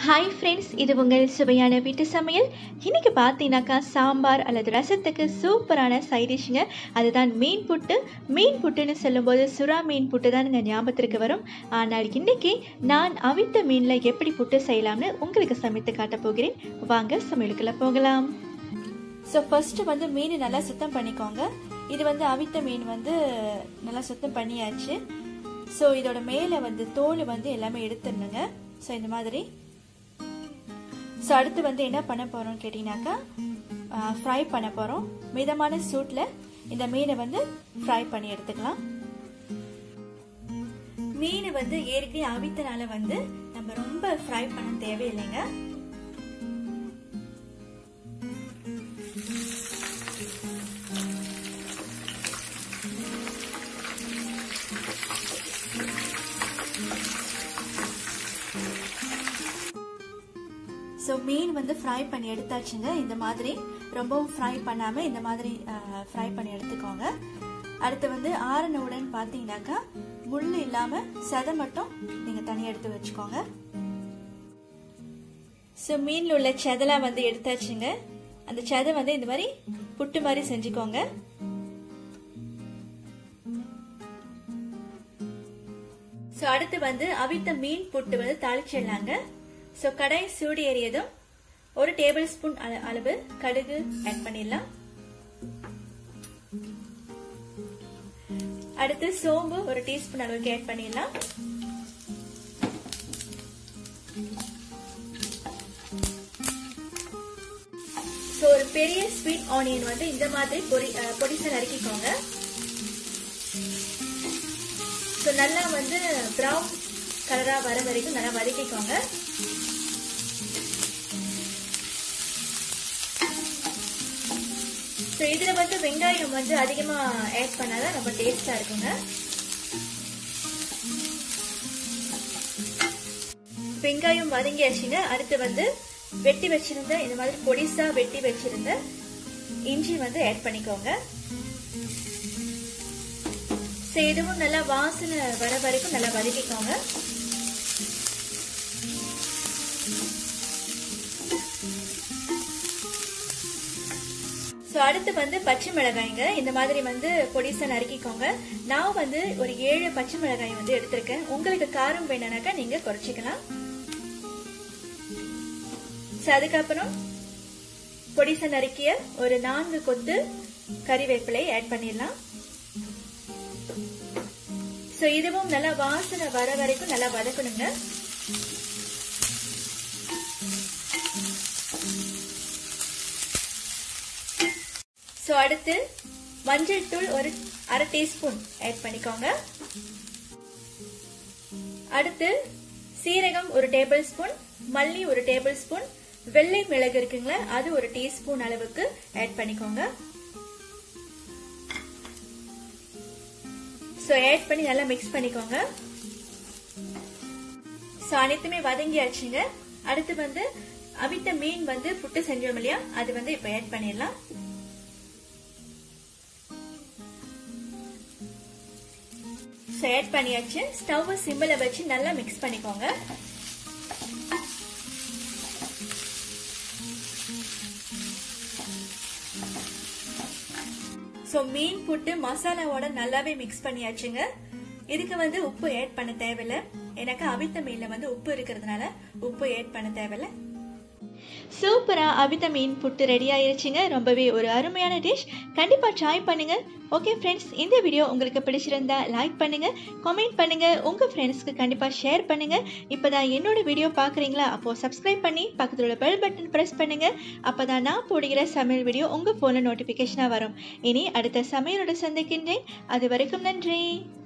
hi friends இது உங்கள் சுவையான வீட்டு சமையல் இன்றைக்கி பார்த்தீங்கன்னாக்கா சாம்பார் அல்லது ரசத்துக்கு சூப்பரான சைட் டிஷ்ஷுங்க அதுதான் மீன் புட்டு மீன் புட்டுன்னு சொல்லும்போது சுறா மீன் புட்டு தான் இங்கே ஞாபகத்திற்கு வரும் ஆனால் இன்றைக்கி நான் அவித்த மீனில் எப்படி புட்டு செய்யலாம்னு உங்களுக்கு சமைத்து காட்டப் போகிறேன் வாங்க சமையலுக்குள்ளே போகலாம் ஸோ ஃபஸ்ட்டு வந்து மீன் நல்லா சுத்தம் பண்ணிக்கோங்க இது வந்து அவித்த மீன் வந்து நல்லா சுத்தம் பண்ணியாச்சு ஸோ இதோட மேலே வந்து தோல் வந்து எல்லாமே எடுத்துடணுங்க ஸோ இந்த மாதிரி ஸோ அடுத்து வந்து என்ன பண்ண போகிறோம்னு கேட்டிங்கனாக்கா ஃப்ரை பண்ண போகிறோம் மிதமான சூட்டில் இந்த மீனை வந்து ஃப்ரை பண்ணி எடுத்துக்கலாம் மீன் வந்து ஏற்கனவே அவித்தனால வந்து நம்ம ரொம்ப ஃப்ரை பண்ண தேவையில்லைங்க ஸோ மீன் வந்து ஃப்ரை பண்ணி எடுத்தாச்சுங்க இந்த மாதிரி ரொம்பவும் ஃப்ரை பண்ணாமல் இந்த மாதிரி ஃப்ரை பண்ணி எடுத்துக்கோங்க அடுத்து வந்து ஆறுனவுடன் பார்த்தீங்கன்னாக்கா முள் இல்லாமல் செதை மட்டும் நீங்கள் தனியாக எடுத்து வச்சுக்கோங்க ஸோ மீனில் உள்ள செதெல்லாம் வந்து எடுத்தாச்சுங்க அந்த செதை வந்து இந்த மாதிரி புட்டு மாதிரி செஞ்சுக்கோங்க ஸோ அடுத்து வந்து அவித்த மீன் புட்டு வந்து தாளிச்சிடலாங்க ஸோ கடாய் சூடு ஏறியதும் ஒரு டேபிள் ஸ்பூன் அளவு கடுகு ஆட் பண்ணிடலாம் அடுத்து சோம்பு ஒரு டீஸ்பூன் அளவுக்கு ஆட் பண்ணிடலாம் ஸோ ஒரு பெரிய ஸ்வீட் ஆனியன் வந்து இந்த மாதிரி பொடி பொடிசை நறுக்கிக்கோங்க ஸோ நல்லா வந்து ப்ரௌன் கலரா வர வரைக்கும் நல்லா வதக்கிக்கோங்க ஸோ இதில் வந்து வெங்காயம் வந்து அதிகமாக ஆட் பண்ணாதான் ரொம்ப டேஸ்டாக இருக்குங்க வெங்காயம் வதங்கியாச்சுங்க அடுத்து வந்து வெட்டி வச்சிருந்த இந்த மாதிரி பொடிசா வெட்டி வச்சிருந்த இஞ்சி வந்து ஆட் பண்ணிக்கோங்க ஸோ இதுவும் நல்லா வாசனை வர வரைக்கும் நல்லா வதக்கிக்கோங்க ஸோ அடுத்து வந்து பச்சை மிளகாய்ங்க இந்த மாதிரி வந்து பொடிசை நறுக்கிக்கோங்க நான் வந்து ஒரு ஏழு பச்சை மிளகாய் வந்து எடுத்திருக்கேன் உங்களுக்கு காரம் வேணும்னாக்கா நீங்க குறைச்சிக்கலாம் ஸோ அதுக்கப்புறம் பொடிசை நறுக்கிய ஒரு நான்கு கொத்து கறிவேப்பிலை ஆட் பண்ணிடலாம் ஸோ இதுவும் நல்லா வாசனை வர வரைக்கும் நல்லா வதக்கணுங்க ஸோ அடுத்து மஞ்சள் தூள் ஒரு அரை டீஸ்பூன் ஆட் பண்ணிக்கோங்க அடுத்து சீரகம் ஒரு டேபிள் ஸ்பூன் மல்லி ஒரு டேபிள் ஸ்பூன் வெள்ளை மிளகு இருக்குங்களா அது ஒரு டீஸ்பூன் அளவுக்கு ஆட் பண்ணிக்கோங்க ஸோ ஆட் பண்ணி நல்லா மிக்ஸ் பண்ணிக்கோங்க ஸோ அனைத்துமே வதங்கியாச்சுங்க அடுத்து வந்து அவித்த மீன் வந்து புட்டு செஞ்சோம் இல்லையா அது வந்து இப்போ ஆட் பண்ணிடலாம் ஸோ ஆட் பண்ணியாச்சு ஸ்டவ் சிம்மில் வச்சு நல்லா மிக்ஸ் பண்ணிக்கோங்க ஸோ மீன் புட்டு மசாலாவோட நல்லாவே மிக்ஸ் பண்ணியாச்சுங்க இதுக்கு வந்து உப்பு ஆட் பண்ண தேவையில்ல எனக்கு அவித்த மீன்ல வந்து உப்பு இருக்கிறதுனால உப்பு ஆட் பண்ண தேவையில்ல சூப்பராக அவித்த மீன் புட்டு ரெடி ஆயிருச்சுங்க ரொம்பவே ஒரு அருமையான டிஷ் கண்டிப்பாக ட்ரை பண்ணுங்கள் ஓகே ஃப்ரெண்ட்ஸ் இந்த வீடியோ உங்களுக்கு பிடிச்சிருந்தா லைக் பண்ணுங்கள் கமெண்ட் பண்ணுங்கள் உங்கள் ஃப்ரெண்ட்ஸ்க்கு கண்டிப்பாக ஷேர் பண்ணுங்கள் இப்போ தான் என்னோட வீடியோ பார்க்குறீங்களா அப்போது சப்ஸ்கிரைப் பண்ணி பக்கத்தில் உள்ள பெல் பட்டன் ப்ரெஸ் பண்ணுங்கள் அப்போ தான் நான் போடுகிற சமையல் வீடியோ உங்கள் ஃபோனில் நோட்டிஃபிகேஷனாக வரும் இனி அடுத்த சமையலோட சந்திக்கின்றேன் அது வரைக்கும் நன்றி